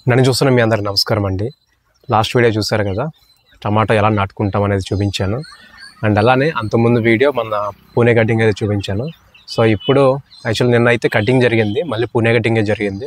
నన్ను చూస్తున్న మీ అందరికి నమస్కారం అండి లాస్ట్ వీడియో చూసారు కదా టమాటా ఎలా నాటుకుంటాం అనేది చూపించాను అండ్ అలానే అంతకుముందు వీడియో మన పూణే కటింగ్ అయితే చూపించాను సో ఇప్పుడు యాక్చువల్ నిన్న అయితే కటింగ్ జరిగింది మళ్ళీ పూణే కటింగే జరిగింది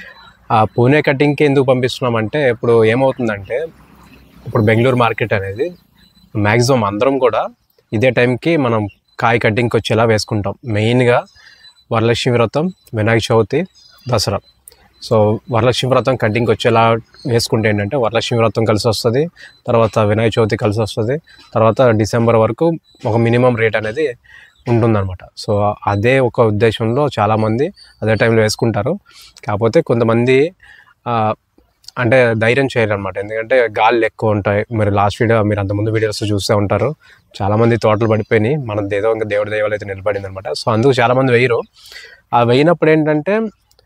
ఆ పూణే కటింగ్కి ఎందుకు పంపిస్తున్నామంటే ఇప్పుడు ఏమవుతుందంటే ఇప్పుడు బెంగళూరు మార్కెట్ అనేది మ్యాక్సిమం అందరం కూడా ఇదే టైంకి మనం కాయ కటింగ్కి వచ్చేలా వేసుకుంటాం మెయిన్గా వరలక్ష్మి వ్రతం వినాయక చవితి దసరా సో వరలక్ష్మి వ్రతం కటింగ్కి వచ్చేలా వేసుకుంటే ఏంటంటే వరలక్ష్మి వ్రతం కలిసి వస్తుంది తర్వాత వినాయక చవితి కలిసి వస్తుంది తర్వాత డిసెంబర్ వరకు ఒక మినిమం రేట్ అనేది ఉంటుందన్నమాట సో అదే ఒక ఉద్దేశంలో చాలామంది అదే టైంలో వేసుకుంటారు కాకపోతే కొంతమంది ఆ, అంటే ధైర్యం చేయరు అనమాట ఎందుకంటే గాలి ఎక్కువ ఉంటాయి మరి లాస్ట్ వీడియో మీరు అంతకుముందు వీడియోస్ చూస్తూ ఉంటారు చాలామంది తోటలు పడిపోయినాయి మన ఏదో ఇంకా దేవుడి దైవాలు అయితే నిలబడింది అనమాట సో అందుకు చాలామంది వేయరు ఆ వేయినప్పుడు ఏంటంటే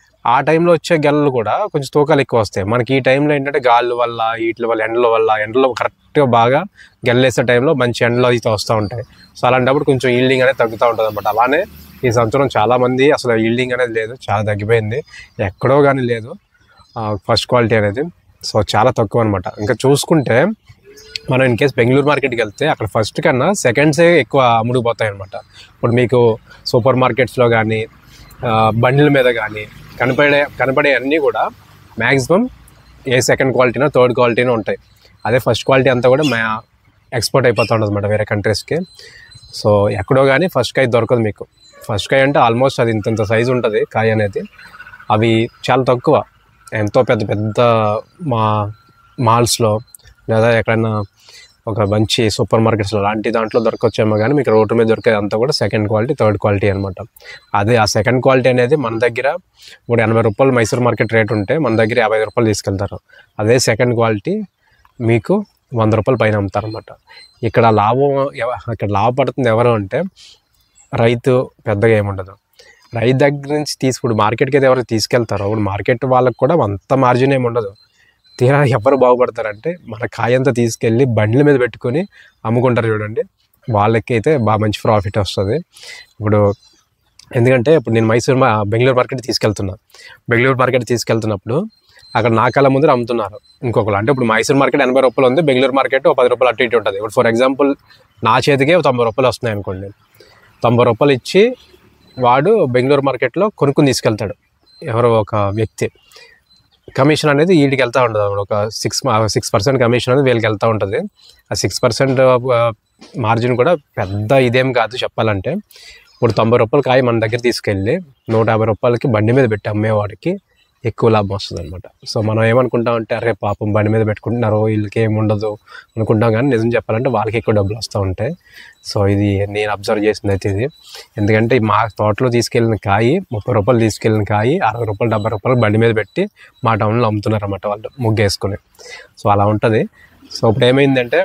ఆ టైంలో వచ్చే గెలలు కూడా కొంచెం తూకాలు ఎక్కువ వస్తాయి మనకి ఈ టైంలో ఏంటంటే గాలి వల్ల వీటి వల్ల ఎండల వల్ల ఎండలో కరెక్ట్గా బాగా గెల్లేసే టైంలో మంచి ఎండలు అయితే వస్తూ ఉంటాయి సో అలాంటప్పుడు కొంచెం ఈల్డింగ్ అనేది తగ్గుతూ ఉంటుంది అనమాట అలానే ఈ సంవత్సరం చాలామంది అసలు ఈల్డింగ్ అనేది లేదు చాలా తగ్గిపోయింది ఎక్కడో కానీ లేదు ఫస్ట్ క్వాలిటీ అనేది సో చాలా తక్కువ అనమాట ఇంకా చూసుకుంటే మనం ఇన్ కేస్ బెంగళూరు మార్కెట్కి వెళ్తే అక్కడ ఫస్ట్ కన్నా సెకండ్సే ఎక్కువ అమ్ముడుపోతాయి అనమాట ఇప్పుడు మీకు సూపర్ మార్కెట్స్లో కానీ బండ్ల మీద కానీ కనపడే కనపడే అన్నీ కూడా మ్యాక్సిమం ఏ సెకండ్ క్వాలిటీనో థర్డ్ క్వాలిటీనో ఉంటాయి అదే ఫస్ట్ క్వాలిటీ అంతా కూడా మ్యా ఎక్స్పోర్ట్ అయిపోతూ ఉంటుంది అనమాట వేరే కంట్రీస్కి సో ఎక్కడో కానీ ఫస్ట్ కాయ దొరకదు మీకు ఫస్ట్ కాయ అంటే ఆల్మోస్ట్ అది ఇంత సైజు ఉంటుంది కాయ అనేది అవి చాలా తక్కువ ఎంతో పెద్ద పెద్ద మా మాల్స్లో లేదా ఎక్కడైనా ఒక మంచి సూపర్ మార్కెట్స్లో అలాంటి దాంట్లో దొరకొచ్చేమో కానీ మీకు రోడ్డు మీద దొరికేది అంతా కూడా సెకండ్ క్వాలిటీ థర్డ్ క్వాలిటీ అనమాట అదే ఆ సెకండ్ క్వాలిటీ అనేది మన దగ్గర ఇప్పుడు ఎనభై రూపాయలు మైసూర్ మార్కెట్ రేట్ ఉంటే మన దగ్గర యాభై రూపాయలు తీసుకెళ్తారు అదే సెకండ్ క్వాలిటీ మీకు వంద రూపాయలు పైన అమ్ముతారనమాట ఇక్కడ లాభం ఎవ- ఇక్కడ లాభపడుతుంది ఎవరు అంటే రైతు పెద్దగా ఏముండదు రైతు దగ్గర నుంచి తీసి ఇప్పుడు మార్కెట్కి అయితే ఎవరు తీసుకెళ్తారో ఇప్పుడు మార్కెట్ వాళ్ళకి కూడా అంత మార్జిన్ ఏమి ఉండదు తీరా ఎవరు బాగుపడతారంటే మన కాయంతా తీసుకెళ్ళి బండ్ల మీద పెట్టుకొని అమ్ముకుంటారు చూడండి వాళ్ళకి అయితే బాగా మంచి ప్రాఫిట్ వస్తుంది ఇప్పుడు ఎందుకంటే ఇప్పుడు నేను మైసూర్ మా బెంగళూరు మార్కెట్ తీసుకెళ్తున్నా బెంగళూరు మార్కెట్ తీసుకెళ్తున్నప్పుడు అక్కడ నా కళ్ళ ముందర అమ్ముతున్నారు ఇంకొకరు అంటే ఇప్పుడు మైసూర్ మార్కెట్ ఎనభై రూపాయలు ఉంది బెంగళూరు మార్కెట్ ఒక పది రూపాయలు అటు ఇటు ఉంటుంది ఇప్పుడు ఫర్ ఎగ్జాంపుల్ నా చేతికే ఒక తొంభై రూపాయలు వస్తున్నాయి అనుకోండి తొంభై రూపాయలు ఇచ్చి వాడు బెంగళూరు మార్కెట్లో కొనుక్కుని తీసుకెళ్తాడు ఎవరో ఒక వ్యక్తి కమిషన్ అనేది వీటికి వెళ్తూ ఉంటుంది అన్నమాట. ఒక సిక్స్ సిక్స్ పర్సెంట్ కమిషన్ అనేది వీళ్ళకి వెళ్తూ ఉంటుంది ఆ సిక్స్ పర్సెంట్ మార్జిన్ కూడా పెద్ద ఇదేం కాదు చెప్పాలంటే ఇప్పుడు తొంభై రూపాయలు కాయ మన దగ్గర తీసుకెళ్ళి నూట యాభై రూపాయలకి బండి మీద పెట్టి అమ్మేవాడికి ఎక్కువ లాభం వస్తుంది అనమాట సో మనం ఏమనుకుంటాం అంటే అరే పాపం బండి మీద పెట్టుకుంటున్నారు వీళ్ళకి ఏమి ఉండదు అనుకుంటాం కానీ నిజం చెప్పాలంటే వాళ్ళకి ఎక్కువ డబ్బులు వస్తూ ఉంటాయి సో ఇది నేను అబ్జర్వ్ చేసింది అయితే ఇది ఎందుకంటే మా తోటలో తీసుకెళ్ళిన కాయి ముప్పై రూపాయలు తీసుకెళ్ళిన కాయి అరవై రూపాయలు డెబ్బై రూపాయలు బండి మీద పెట్టి మా టౌన్లో అమ్ముతున్నారు అన్నమాట వాళ్ళు ముగ్గేసుకుని సో అలా ఉంటుంది సో ఇప్పుడు ఏమైందంటే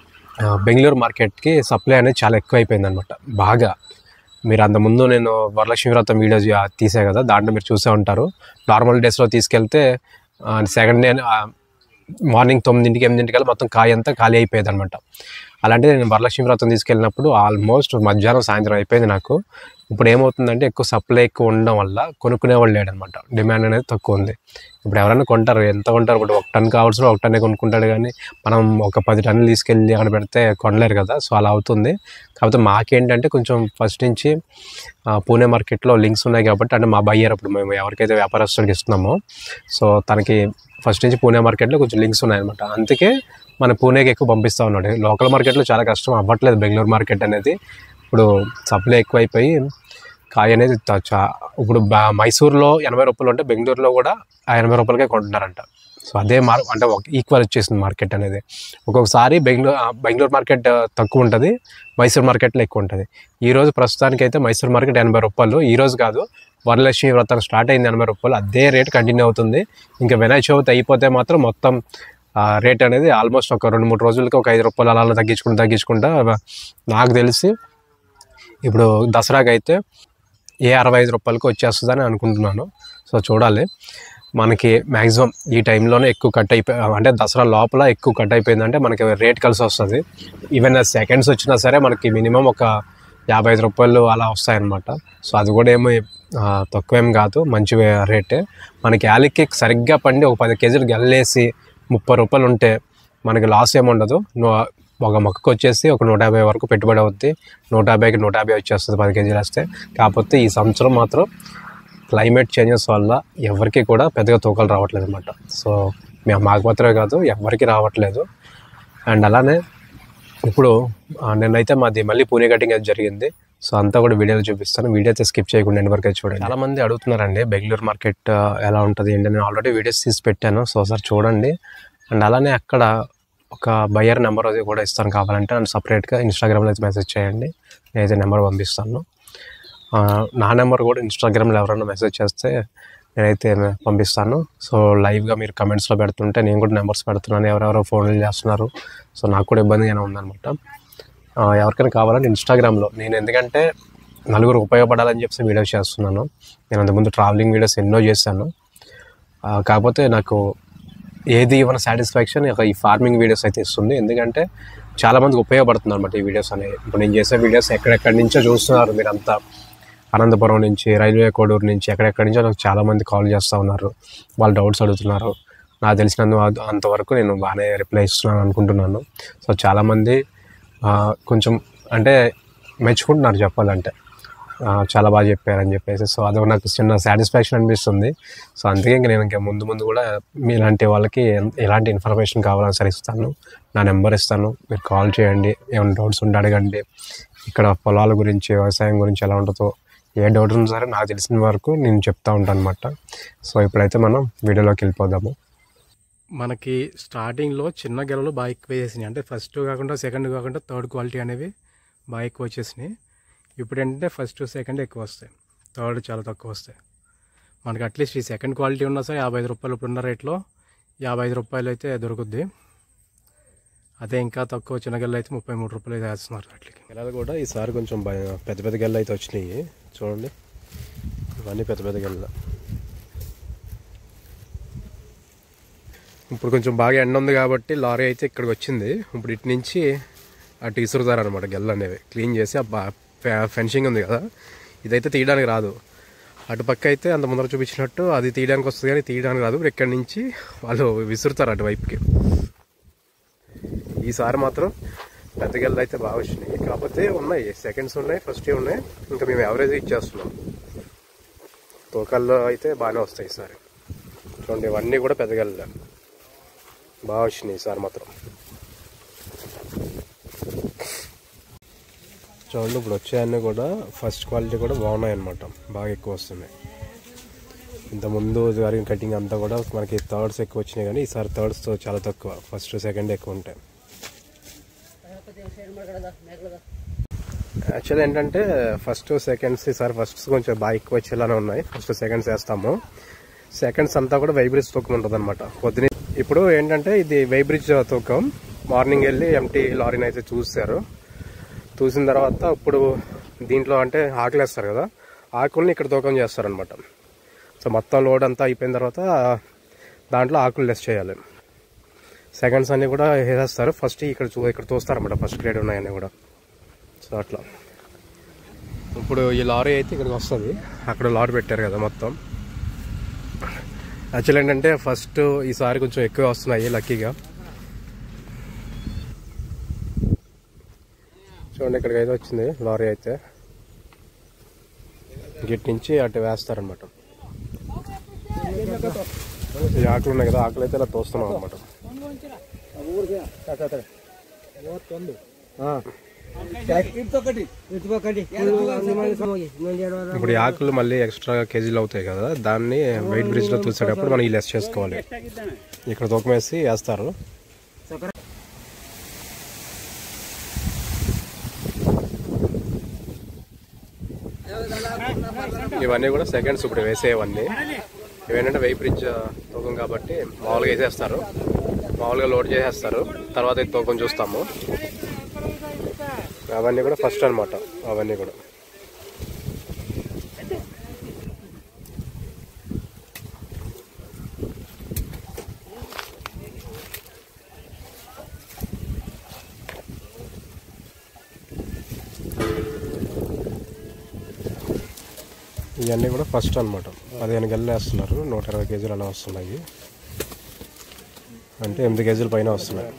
ఆ, బెంగళూరు మార్కెట్కి సప్లై అనేది చాలా ఎక్కువ అయిపోయింది అనమాట బాగా మీరు అంతకుముందు నేను వరలక్ష్మి వ్రతం వీడియో చే- తీసా కదా దాంట్లో మీరు చూసే ఉంటారు నార్మల్ డేస్లో తీసుకెళ్తే సెకండ్ డే మార్నింగ్ తొమ్మిదింటికి ఎనిమిదింటికల్లా మొత్తం కాయ అంతా ఖాళీ అయిపోయేది అనమాట అలాంటిది నేను వరలక్ష్మి వ్రతం తీసుకెళ్ళినప్పుడు ఆల్మోస్ట్ మధ్యాహ్నం సాయంత్రం అయిపోయింది నాకు ఇప్పుడు ఏమవుతుందంటే ఎక్కువ సప్లై ఎక్కువ ఉండడం వల్ల కొనుక్కునే వాళ్ళు లేడనమాట డిమాండ్ అనేది తక్కువ ఉంది ఇప్పుడు ఎవరైనా కొంటారు ఎంత కొంటారు ఇప్పుడు ఒక టన్ కావాల్సిన ఒక టన్నే కొనుక్కుంటాడు కానీ మనం ఒక పది టన్నులు తీసుకెళ్ళి అక్కడ పెడితే కొనలేరు కదా సో అలా అవుతుంది కాకపోతే మాకేంటంటే కొంచెం ఫస్ట్ నుంచి ఆ, పూణే మార్కెట్లో లింక్స్ ఉన్నాయి కాబట్టి అంటే మా బయ్యర్ అప్పుడు మేము ఎవరికైతే వ్యాపారస్తుడికి ఇస్తున్నామో సో తనకి ఫస్ట్ నుంచి పూణే మార్కెట్లో కొంచెం లింక్స్ ఉన్నాయన్నమాట అందుకే మన పూణేకి ఎక్కువ పంపిస్తూ ఉన్నాడు లోకల్ మార్కెట్లో చాలా కష్టం అవ్వట్లేదు బెంగళూరు మార్కెట్ అనేది ఇప్పుడు సప్లై ఎక్కువైపోయి కాయ అనేది త- చా- ఇప్పుడు బా- మైసూర్లో ఎనభై రూపాయలు ఉంటే బెంగళూరులో కూడా ఆ ఎనభై రూపాయలకే కొంటున్నారంట సో అదే మార్ అంటే ఒక ఈక్వల్ వచ్చేసింది మార్కెట్ అనేది ఒక్కొక్కసారి బెంగళూరు ఆ, బెంగళూరు మార్కెట్ ఆ, తక్కువ ఉంటుంది మైసూర్ మార్కెట్లో ఎక్కువ ఉంటుంది ఈ రోజు ప్రస్తుతానికి అయితే మైసూర్ మార్కెట్ ఎనభై రూపాయలు ఈ రోజు కాదు వరలక్ష్మి వ్రతం స్టార్ట్ అయింది ఎనభై రూపాయలు అదే రేట్ కంటిన్యూ అవుతుంది ఇంకా వినాయక చవితి అయిపోతే మాత్రం మొత్తం రేట్ అనేది ఆల్మోస్ట్ ఒక రెండు మూడు రోజులకి ఒక ఐదు రూపాయలు అలా అలా తగ్గించుకుంటూ తగ్గించుకుంటా నాకు తెలిసి ఇప్పుడు దసరాకి అయితే ఏ అరవై ఐదు రూపాయలకి వచ్చేస్తుందని అనుకుంటున్నాను సో చూడాలి మనకి మ్యాక్సిమం ఈ టైంలోనే ఎక్కువ కట్ అయిపోయి అంటే దసరా లోపల ఎక్కువ కట్ అయిపోయిందంటే మనకి రేట్ కలిసి వస్తుంది ఈవెన్ సెకండ్స్ వచ్చినా సరే మనకి మినిమం ఒక యాభై ఐదు రూపాయలు అలా వస్తాయన్నమాట సో అది కూడా ఏమో ఆ, తక్కువేం కాదు మంచి రేటే మనకి యాలకి సరిగ్గా పండి ఒక పది కేజీలు గల్లేసి ముప్పై రూపాయలు ఉంటే మనకి లాస్ ఏమి ఉండదు ను- ఒక మొక్కకు వచ్చేసి ఒక నూట యాభై వరకు పెట్టుబడి అవుద్ది నూట యాభైకి నూట యాభై వచ్చేస్తుంది పది కేజీలు వేస్తే కాకపోతే ఈ సంవత్సరం మాత్రం క్లైమేట్ చేంజెస్ వల్ల ఎవరికి కూడా పెద్దగా తూకాలు రావట్లేదు అనమాట సో మేము మాకు మాత్రమే కాదు ఎవరికి రావట్లేదు అండ్ అలానే ఇప్పుడు ఆ, నిన్నైతే మాది మళ్ళీ పూణే కటింగ్ అయితే జరిగింది సో అంతా కూడా వీడియోలో చూపిస్తాను వీడియో అయితే స్కిప్ చేయకుండా ఎండ్ వరకు అయితే చూడండి చాలా మంది అడుగుతున్నారండి బెంగళూరు మార్కెట్ ఆ, ఎలా ఉంటుంది ఏంటి నేను ఆల్రెడీ వీడియోస్ తీసి పెట్టాను సో ఒకసారి చూడండి అండ్ అలానే అక్కడ ఒక బయ్యర్ నెంబర్ అది కూడా ఇస్తాను కావాలంటే అండ్ సపరేట్గా ఇన్స్టాగ్రామ్లో అయితే మెసేజ్ చేయండి నేనైతే నెంబర్ పంపిస్తాను ఆ, నా నెంబర్ కూడా ఇన్స్టాగ్రామ్లో ఎవరైనా మెసేజ్ చేస్తే నేనైతే పంపిస్తాను సో లైవ్గా మీరు కమెంట్స్లో పెడుతుంటే నేను కూడా నెంబర్స్ పెడుతున్నాను ఎవరెవరో ఫోన్లు చేస్తున్నారు సో నాకు కూడా ఇబ్బందిగానే ఉందన్నమాట ఆ, ఎవరికైనా కావాలంటే ఇన్స్టాగ్రామ్లో నేను ఎందుకంటే నలుగురు ఉపయోగపడాలని చెప్పి వీడియోస్ చేస్తున్నాను నేను అంతకుముందు ట్రావెలింగ్ వీడియోస్ ఎన్నో చేశాను ఆ, కాకపోతే నాకు ఏది ఇవ్వని సాటిస్ఫాక్షన్ ఈ ఫార్మింగ్ వీడియోస్ అయితే ఇస్తుంది ఎందుకంటే చాలామందికి ఉపయోగపడుతుంది అనమాట ఈ వీడియోస్ అనేవి ఇప్పుడు నేను చేసే వీడియోస్ ఎక్కడెక్కడి నుంచో చూస్తున్నారు మీరంతా అనంతపురం నుంచి రైల్వే కోడూరు నుంచి ఎక్కడెక్కడి నుంచో నాకు చాలామంది కాల్ చేస్తూ ఉన్నారు వాళ్ళు డౌట్స్ అడుగుతున్నారు నాకు తెలిసినందు అంతవరకు నేను బాగానే రిప్లై ఇస్తున్నాను అనుకుంటున్నాను సో చాలామంది ఆ, కొంచెం అంటే మెచ్చుకుంటున్నారు చెప్పాలంటే ఆ, చాలా బాగా చెప్పారని చెప్పేసి సో అదొక నాకు చిన్న సాటిస్ఫాక్షన్ అనిపిస్తుంది సో అందుకే ఇంక నేను ఇంకా ముందు ముందు కూడా మీలాంటి వాళ్ళకి ఎన్- ఎలాంటి ఇన్ఫర్మేషన్ కావాలని సరే ఇస్తాను నా నెంబర్ ఇస్తాను మీరు కాల్ చేయండి ఏమైనా డౌట్స్ ఉంటే అడగండి ఇక్కడ పొలాల గురించి వ్యవసాయం గురించి ఎలా ఉంటుందో ఏ డౌట్ ఉన్నా సరే నాకు తెలిసిన వరకు నేను చెప్తా ఉంటాను అనమాట సో ఇప్పుడైతే మనం వీడియోలోకి వెళ్ళిపోదాము మనకి స్టార్టింగ్లో చిన్న గెలలు బాగా ఎక్కువ వేసేసినాయి అంటే ఫస్ట్ కాకుండా సెకండ్ కాకుండా థర్డ్ క్వాలిటీ అనేవి బాగా ఎక్కువ వచ్చేసినాయి ఇప్పుడు ఏంటంటే ఫస్ట్ సెకండ్ ఎక్కువ వస్తాయి థర్డ్ చాలా తక్కువ వస్తాయి మనకి అట్లీస్ట్ ఈ సెకండ్ క్వాలిటీ ఉన్నా సరే యాభై ఐదు రూపాయలు ఇప్పుడున్న రేట్లో యాభై ఐదు రూపాయలు అయితే దొరుకుద్ది అదే ఇంకా తక్కువ చిన్న గెలలు అయితే ముప్పై మూడు రూపాయలు అయితే వేస్తున్నారు అట్లకి గెలలు కూడా ఈసారి కొంచెం భయ- పెద్ద పెద్ద గెలలు అయితే వచ్చినాయి చూడండి ఇవన్నీ పెద్ద పెద్ద గెలలు ఇప్పుడు కొంచెం బాగా ఎండ ఉంది కాబట్టి లారీ అయితే ఇక్కడికి వచ్చింది ఇప్పుడు ఇటు నుంచి అటు ఇసురుతారు అనమాట గెల్లు అనేవి క్లీన్ చేసి ఆ బా- ఫె- ఫెన్సింగ్ ఉంది కదా ఇదైతే తీయడానికి రాదు అటు పక్క అయితే అంత ముందర చూపించినట్టు అది తీయడానికి వస్తుంది కానీ తీయడానికి రాదు ఇప్పుడు ఇక్కడి నుంచి వాళ్ళు విసురుతారు అటువైపుకి ఈసారి మాత్రం పెద్ద గెల్లు అయితే బాగా వచ్చినాయి కాకపోతే ఉన్నాయి సెకండ్స్ ఉన్నాయి ఫస్ట్ ఉన్నాయి ఇంకా మేము యావరేజ్ ఇచ్చేస్తున్నాం తోకల్లో అయితే బాగానే వస్తాయి ఈసారి చూడండి ఇవన్నీ కూడా పెద్ద గెల్లలే బాగా వచ్చినాయి ఈసారి మాత్రం చూడండి ఇప్పుడు వచ్చాయన్నీ కూడా ఫస్ట్ క్వాలిటీ కూడా బాగున్నాయి అన్నమాట బాగా ఎక్కువ వస్తున్నాయి ఇంతకుముందు జరిగిన కటింగ్ అంతా కూడా మనకి థర్డ్స్ ఎక్కువ వచ్చినాయి కానీ ఈసారి థర్డ్స్ చాలా తక్కువ ఫస్ట్ సెకండ్ ఎక్కువ ఉంటాయి యాక్చువల్ ఏంటంటే ఫస్ట్ సెకండ్స్ ఈసారి ఫస్ట్ కొంచెం బాగా ఎక్కువ వచ్చేలానే ఉన్నాయి ఫస్ట్ సెకండ్స్ వేస్తాము సెకండ్స్ అంతా కూడా వైబ్రిడ్జ్ తూకం ఉంటుంది అనమాట పొద్దున ఇప్పుడు ఏంటంటే ఇది వైబ్రిడ్జ్ తూకం మార్నింగ్ వెళ్ళి ఎంటీ లారీని అయితే చూస్తారు చూసిన తర్వాత ఇప్పుడు దీంట్లో అంటే ఆకులు వేస్తారు కదా ఆకుల్ని ఇక్కడ తూకం చేస్తారనమాట సో మొత్తం లోడ్ అంతా అయిపోయిన తర్వాత దాంట్లో ఆకులు లెస్ చేయాలి సెకండ్స్ అన్ని కూడా వేసేస్తారు ఫస్ట్ ఇక్కడ చూ ఇక్కడ చూస్తారన్నమాట ఫస్ట్ గ్రేడ్ ఉన్నాయని కూడా సో అట్లా ఇప్పుడు ఈ లారీ అయితే ఇక్కడికి వస్తుంది అక్కడ లారీ పెట్టారు కదా మొత్తం యాక్చువల్ ఏంటంటే ఫస్ట్ ఈసారి కొంచెం ఎక్కువ వస్తున్నాయి లక్కీగా చూడండి ఇక్కడికి అయితే వచ్చింది లారీ అయితే గిట్ నుంచి అటు వేస్తారనమాట ఈ ఆకులు ఉన్నాయి కదా ఆకులు అయితే ఇలా తోస్తున్నాం అనమాట ఇప్పుడు ఈ ఆకులు మళ్ళీ ఎక్స్ట్రా కేజీలు అవుతాయి కదా దాన్ని వెయిట్ బ్రిడ్జ్ లో చూసేటప్పుడు మనం ఈ లెస్ చేసుకోవాలి ఇక్కడ తూకం వేసి వేస్తారు ఇవన్నీ కూడా సెకండ్స్ ఇప్పుడు వేసేవన్నీ ఇవేంటంటే వెయిట్ బ్రిడ్జ్ తూకం కాబట్టి మామూలుగా వేసేస్తారు మామూలుగా లోడ్ చేసేస్తారు తర్వాత ఇది తూకం చూస్తాము అవన్నీ కూడా ఫస్ట్ అన్నమాట అవన్నీ కూడా ఇవన్నీ కూడా ఫస్ట్ అనమాట పదిహేను గెలలు వేస్తున్నారు నూట ఇరవై కేజీలు అలా వస్తున్నాయి అంటే ఎనిమిది కేజీల పైన వస్తున్నాయి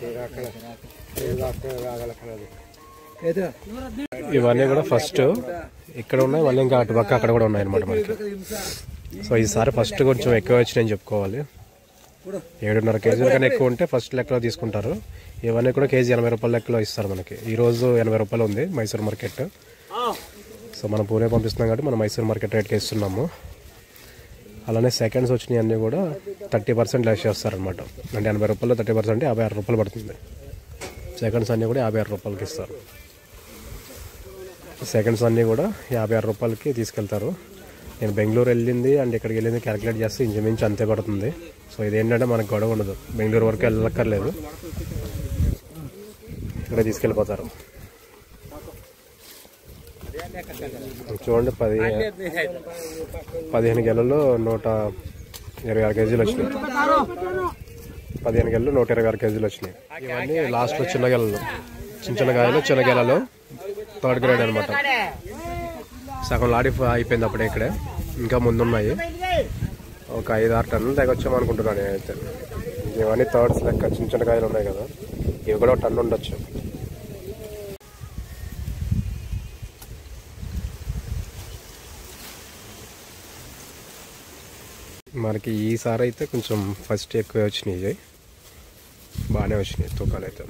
ఇవన్నీ కూడా ఫస్ట్ ఇక్కడ ఉన్నాయి మళ్ళీ ఇంకా అటు పక్క అక్కడ కూడా ఉన్నాయి అనమాట మనకి సో ఈసారి ఫస్ట్ కొంచెం ఎక్కువ వచ్చినాయని చెప్పుకోవాలి ఏడున్నర కేజీల కన్నా ఎక్కువ ఉంటే ఫస్ట్ లెక్కలో తీసుకుంటారు ఇవన్నీ కూడా కేజీ ఎనభై రూపాయల లెక్కలో ఇస్తారు మనకి ఈ రోజు ఎనభై రూపాయలు ఉంది మైసూర్ మార్కెట్ సో మనం పూణే పంపిస్తున్నాం కాబట్టి మనం మైసూర్ మార్కెట్ రేట్కి ఇస్తున్నాము అలానే సెకండ్స్ వచ్చినాయి అన్నీ కూడా థర్టీ పర్సెంట్ లెస్ చేస్తారనమాట అంటే ఎనభై రూపాయలు థర్టీ పర్సెంట్ యాభై ఆరు రూపాయలు పడుతుంది సెకండ్స్ అన్నీ కూడా యాభై ఆరు రూపాయలకి ఇస్తారు సెకండ్స్ అన్నీ కూడా యాభై ఆరు రూపాయలకి తీసుకెళ్తారు నేను బెంగళూరు వెళ్ళింది అండ్ ఇక్కడికి వెళ్ళింది క్యాలిక్యులేట్ చేస్తే ఇంచుమించు అంతే పడుతుంది సో ఇదేంటంటే మనకు గొడవ ఉండదు బెంగళూరు వరకు వెళ్ళక్కర్లేదు ఇక్కడ తీసుకెళ్ళిపోతారు చూడండి పది పదిహేను గెలల్లో నూట ఇరవై ఆరు కేజీలు వచ్చినాయి పదిహేను గెలలు నూట ఇరవై ఆరు కేజీలు వచ్చినాయి ఇవన్నీ లాస్ట్లో చిన్న గెలలు చిన్న చిన్న కాయలు చిన్న గెలలు థర్డ్ గ్రేడ్ అనమాట సగం లాడి అయిపోయింది అప్పుడే ఇక్కడే ఇంకా ముందున్నాయి ఒక ఐదు ఆరు టన్నులు తెగొచ్చాం అనుకుంటున్నాను నేనైతే ఇవన్నీ థర్డ్స్ లెక్క చిన్న చిన్న కాయలు ఉన్నాయి కదా ఇవి కూడా ఒక టన్ను ఉండొచ్చు మనకి ఈసారి అయితే కొంచెం ఫస్ట్ ఎక్కువ వచ్చినాయి బాగానే వచ్చినాయి తూకాలు అయితే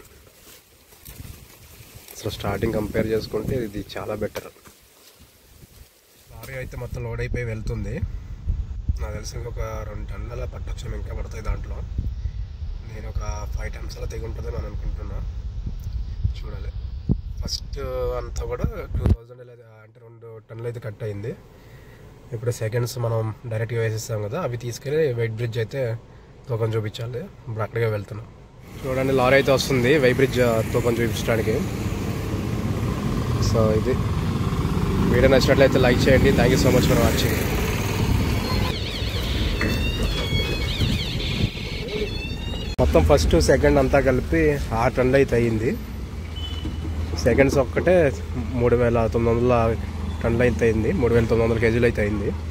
అసలు స్టార్టింగ్ కంపేర్ చేసుకుంటే ఇది చాలా బెటర్ లారీ అయితే మొత్తం లోడ్ అయిపోయి వెళ్తుంది నాకు తెలిసి ఇంకొక రెండు టన్నులు అలా పట్టొచ్చు ఇంకా పడతాయి దాంట్లో నేను ఒక ఫైవ్ టన్స్ అలా తెగి ఉంటుందని నేను అనుకుంటున్నా చూడాలి ఫస్ట్ అంతా కూడా టూ థౌజండ్ అంటే రెండు టన్నులు అయితే కట్ అయింది ఇప్పుడు సెకండ్స్ మనం డైరెక్ట్గా వేసేస్తాం కదా అవి తీసుకెళ్ళి వెయిట్ బ్రిడ్జ్ అయితే తూకం చూపించాలి ఇప్పుడు అక్కడికే వెళ్తున్నాం చూడండి లారీ అయితే వస్తుంది వెయిట్ బ్రిడ్జ్ తూకం చూపించడానికి సో ఇది వీడియో నచ్చినట్లయితే లైక్ చేయండి thank you so much for watching మొత్తం ఫస్ట్ సెకండ్ అంతా కలిపి ఆరు టన్నులు అయితే అయ్యింది సెకండ్స్ ఒక్కటే మూడు వేల తొమ్మిది వందల టన్నులు అయితే అయింది మూడు వేల తొమ్మిది వందల కేజీలు అయితే అయింది